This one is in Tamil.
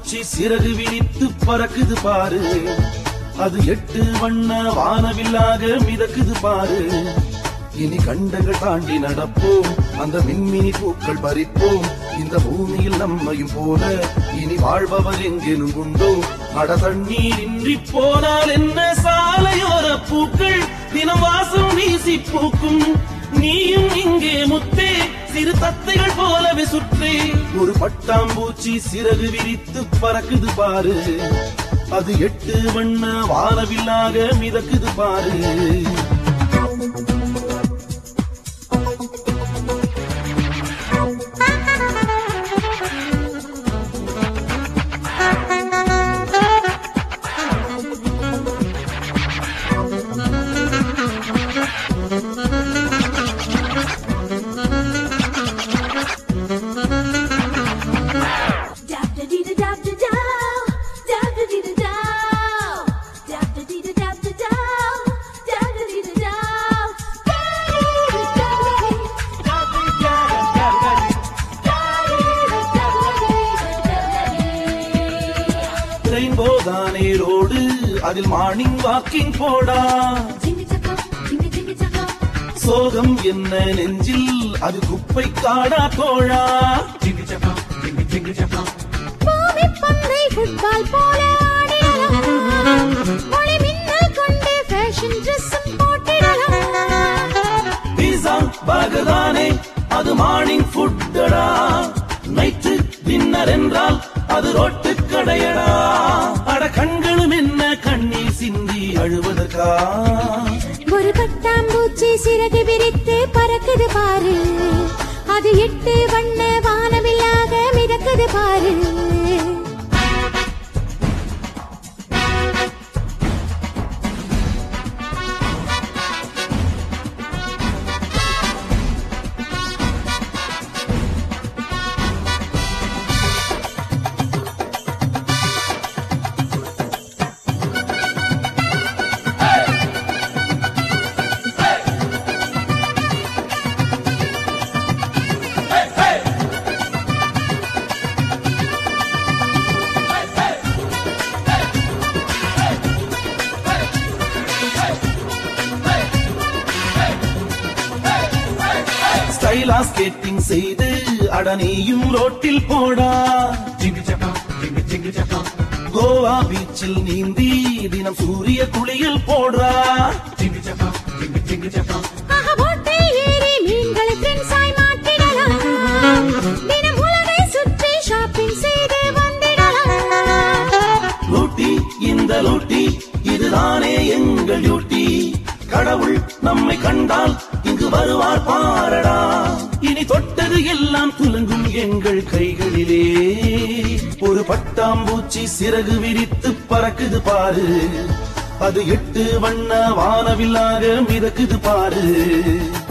பட்டாம்பூச்சி சிறகு விரித்து பறக்குது பாரு அது எட்டு வண்ண வானவில்லாக மிதக்குது பாரு இனி கண்டங்கள் தாண்டி நடப்போம் அந்த மின்மினி பூக்கள் பறிப்போம் இந்த பூமியில் நம்மையும் போல இனி வாழ்பவர் எங்கேனும் உண்டோ அட தண்ணீர் இன்றி போனால் என்ன சாலையோர பூக்கள் தினம் வாசம் வீசி பூக்கும் நீயும் இங்கே முத்தே சிறு தத்தைகள் போலவே சுற்றே ஒரு பட்டாம்பூச்சி சிறகு விரித்து பறக்குது பாரு அது எட்டு வண்ண வானவில்லாக மிதக்குது பாரு Dab da dee da dab da dow. Dab da dee da dow. Dab da dee da dab da dow. Dab da dee da dow. Rainbow தானே ரோடு அதில் மார்னிங் வாக்கிங் போடா Jingle chaka, jingle jingle chaka. சோகம் என்ன நெஞ்சில் அது குப்பை காடா தோழா பூமி பந்தை ஃபுட்பால் போல ஆடிடலாம் மொழி மின்னல் கொண்டு ஃபேஷன் ட்ரெஸ்ஸும் போட்டிடலாம் பீஸா பர்கர் அது மார்னிங் ஃபுட்டடா நைட்டு டின்னர் என்றால் அது ரோட்டு கடையடா அட கண்களும் என்ன கண்ணீர் சிந்தி அழுவதற்கா ஒரு பட்டாம்பூச்சி சிறகு விரித்து பறக்குது பாரு அது எட்டு வண்ண வானவில்லாக மிதக்குது பாரு ஸ்டைலா ஸ்கேட்டிங் செய்து அடனேயும் ரோட்டில் போடா கோவா பீச்சில் நீந்தி தினம் சூரிய குளியல் போடுறா ஆஹா, போட்டில் ஏறி மீன்களை friends ஆய் மாற்றிடலாம். தினம் உலகை சுற்றி shopping செய்து வந்திடலாம். லூட்டி இந்த லூட்டி இதுதானே எங்கள் டியூட்டி கடவுள் நம்மை கண்டால் இங்கு வருவார் பாரடா இனி தொட்டது எல்லாம் துலங்கும் எங்கள் கைகளிலே ஒரு பட்டாம்பூச்சி சிறகு விரித்து பறக்குது பாரு அது எட்டு வண்ண வானவில்லாக மிதக்குது பாரு